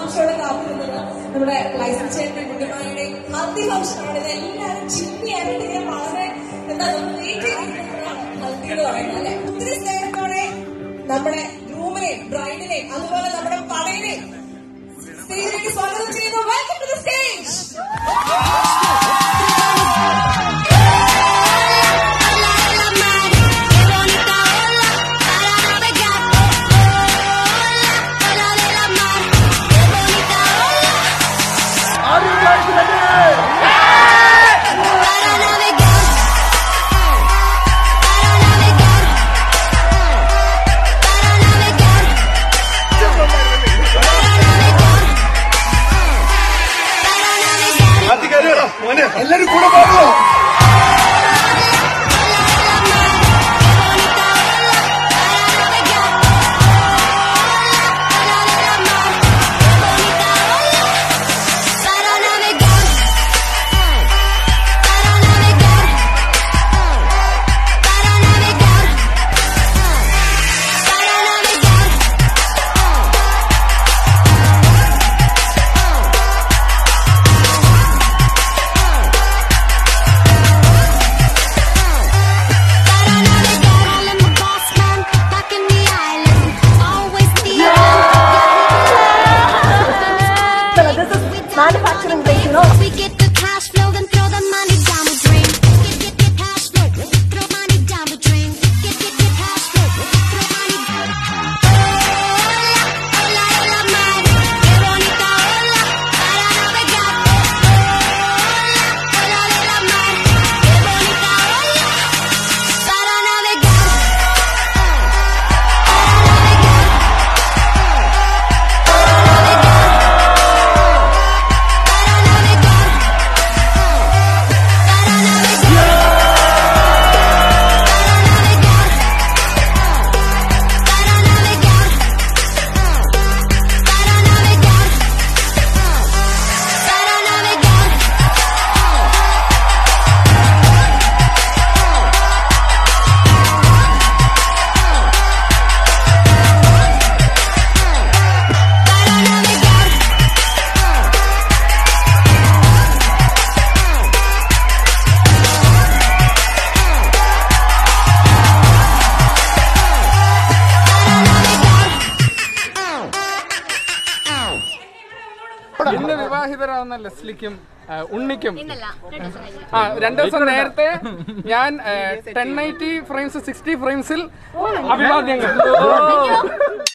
ആകാംക്ഷയോടെ കാത്തിരുന്നത് നമ്മുടെ ലൈസൻസ് ചേട്ടന്റെ കുട്ടിമാരുടെയും ഹൽദി ഫംഗ്ഷനാണ് ഇത് എല്ലാവരും ചിന്തി അറിയാൻ വളരെ എന്താ നമ്മൾ വെയിറ്റ് ചെയ്തിരിക്കുന്നതാണ് ഹൽദി എന്ന് പറയുന്നത് അല്ലെ ഒത്തിരി സ്നേഹത്തോടെ നമ്മുടെ ഗ്രൂമിനെയും ബ്രൈഡിനെയും അതുപോലെ നമ്മുടെ പടയിനെയും സ്റ്റേജിലേക്ക് സ്വാഗതം ചെയ്യുന്നു വെൽക്കം ടു ദ സ്റ്റേജ് എല്ലാരും കൂടെ പാടുമോ manufacturing base, you know. We get the cash flow, then throw the money down the drain. Get, get, get cash flow, throw money down the drain. Get, get, get cash flow, throw money down. Hola, hola, hola, mar, qué bonita ola para navegar. Hola, hola, hola, mar, qué bonita ola para navegar. ഇന്ന് വിവാഹിതരാകുന്ന ലെസ്ലിക്കും ആ, ഉണ്ണിക്കും ആ രണ്ടു ദിവസം നേരത്തെ ഞാൻ ten eighty frames sixty ഫ്രെയിംസിൽ അഭിവാദ്യങ്ങൾ